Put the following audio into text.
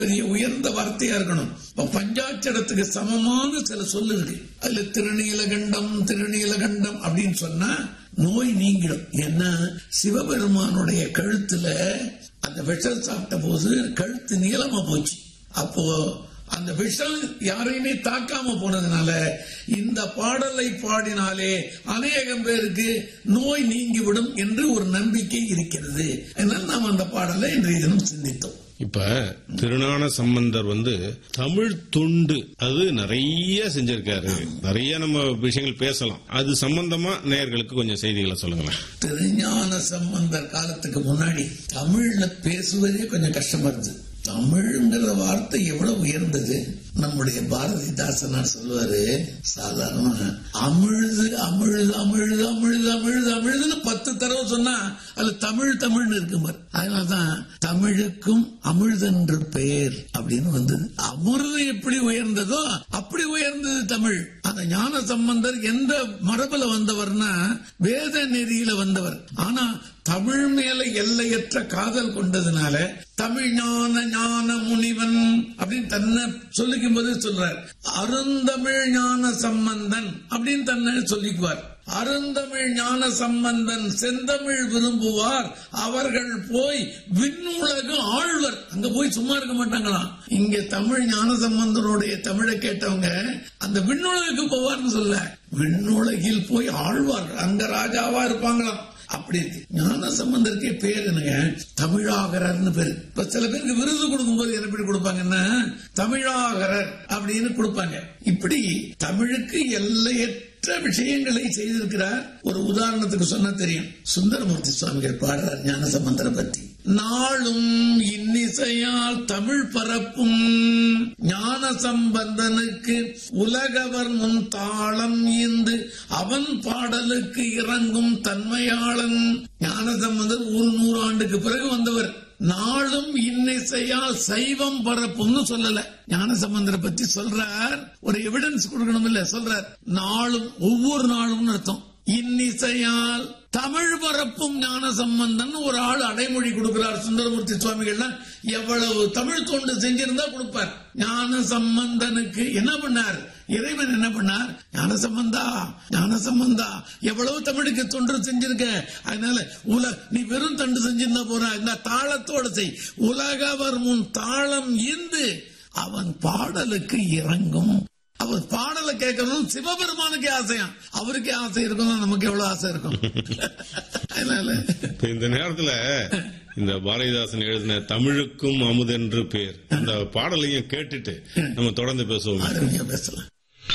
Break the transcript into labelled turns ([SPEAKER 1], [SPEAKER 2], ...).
[SPEAKER 1] பெரிய உயர்ந்த வார்த்தையா இருக்கணும் இப்ப பஞ்சாட்சரத்துக்கு சமமான சில சொல்லு இருக்கு அதுல திருநீலகண்டம் திருநீலகண்டம் அப்படின்னு சொன்னா நோய் நீங்கிடும் ஏன்னா சிவபெருமானுடைய கழுத்துல அந்த விஷம் சாப்பிட்ட போது கழுத்து நீளமா போச்சு அப்போ அந்த விஷம் யாரையுமே தாக்காம போனதுனால இந்த பாடலை பாடினாலே அநேகம் பேருக்கு நோய் நீங்கிவிடும் என்று ஒரு நம்பிக்கை இருக்கிறது அதனால் நாம் அந்த பாடலை இன்றைய தினம் சிந்தித்தோம்
[SPEAKER 2] இப்ப திருஞான சம்பந்தர் வந்து தமிழ் துண்டு அது நிறைய செஞ்சிருக்காரு நிறைய நம்ம விஷயங்கள் பேசலாம் அது சம்பந்தமா நேயர்களுக்கு கொஞ்சம் செய்திகளை சொல்லுங்களேன்
[SPEAKER 1] திருஞான சம்பந்தர் காலத்துக்கு முன்னாடி தமிழ்ல பேசுவதே கொஞ்சம் கஷ்டமா இருந்தது தமிழ்ங்கிற வார்த்தை எவ்வளவு உயர்ந்தது நம்முடைய பாரதிதாசனார் சொல்லுவாரு சாதாரண அமிழ்து அமிழ்து அமிழ்து அமிழ்து அமிழ்து அமிழ்துன்னு பத்து தடவை சொன்னா அதுல தமிழ் தமிழ்னு இருக்கு பாரு அதனாலதான் தமிழுக்கும் அமிழ்தென்று பெயர் அப்படின்னு வந்தது அமிர்தம் எப்படி உயர்ந்ததோ அப்படி உயர்ந்தது தமிழ் அந்த ஞான சம்பந்தர் எந்த மரபுல வந்தவர்னா வேத நெறியில வந்தவர் ஆனா தமிழ் மேல எல்லையற்ற காதல் கொண்டதுனால தமிழ் ஞான ஞான முனிவன் அப்படின்னு தன்னை சொல்லிக்கும் போது சொல்றார் அருந்தமிழ் ஞான சம்பந்தன் அப்படின்னு தன்னை சொல்லிக்குவார் அருந்தமிழ் ஞான சம்பந்தன் செந்தமிழ் விரும்புவார் அவர்கள் போய் விண்ணுலகு ஆழ்வர் அங்க போய் சும்மா இருக்க மாட்டாங்களாம் இங்க தமிழ் ஞான சம்பந்தனுடைய தமிழை கேட்டவங்க அந்த விண்ணுலகுக்கு போவார்னு சொல்ல விண்ணுலகில் போய் ஆழ்வார் அங்க ராஜாவா இருப்பாங்களாம் அப்படி இருக்கு ஞான சம்பந்தருக்கே பேர் என்னங்க தமிழாகரர்னு பேரு இப்ப சில பேருக்கு விருது கொடுக்கும்போது என்ன எப்படி கொடுப்பாங்கன்னா தமிழாகரர் அப்படின்னு கொடுப்பாங்க இப்படி தமிழுக்கு எல்லையற்ற விஷயங்களை செய்திருக்கிறார் ஒரு உதாரணத்துக்கு சொன்னா தெரியும் சுந்தரமூர்த்தி சுவாமிகள் பாடுறார் ஞான சம்பந்தரை பற்றி நாளும் இன்னிசையால் தமிழ் பரப்பும் ஞான சம்பந்தனுக்கு உலகவர் முன் தாளம் ஈந்து அவன் பாடலுக்கு இறங்கும் தன்மையாளன் ஞான சம்பந்தர் ஒரு நூறு ஆண்டுக்கு பிறகு வந்தவர் நாளும் இன்னிசையால் சைவம் பரப்பும்னு சொல்லல ஞான சம்பந்தரை பத்தி சொல்றார் ஒரு எவிடன்ஸ் கொடுக்கணும் இல்ல சொல்றார் நாளும் ஒவ்வொரு நாளும் அர்த்தம் இன்னிசையால் தமிழ் பரப்பும் ஞான சம்பந்தன் ஒரு ஆள் அடைமொழி கொடுக்கிறார் சுந்தரமூர்த்தி சுவாமிகள் எவ்வளவு தமிழ் தொண்டு செஞ்சிருந்தா கொடுப்பார் ஞான சம்பந்தனுக்கு என்ன பண்ணார் இறைவன் என்ன பண்ணார் ஞான சம்பந்தா ஞான சம்பந்தா எவ்வளவு தமிழுக்கு தொண்டு செஞ்சிருக்க அதனால உல நீ வெறும் தொண்டு செஞ்சிருந்தா போற இந்த தாளத்தோட செய் உலகவர் முன் தாளம் ஈந்து அவன் பாடலுக்கு இறங்கும் அவர் பாடலை கேட்கணும் சிவபெருமானுக்கே ஆசையா அவருக்கே ஆசை இருக்கும் நமக்கு எவ்வளவு ஆசை இருக்கும் அதனால
[SPEAKER 2] இப்ப இந்த நேரத்துல இந்த பாரதிதாசன் எழுதின தமிழுக்கும் அமுதென்று பேர் அந்த பாடலையும் கேட்டுட்டு நம்ம தொடர்ந்து பேசுவோம்
[SPEAKER 1] அருமையா பேசலாம்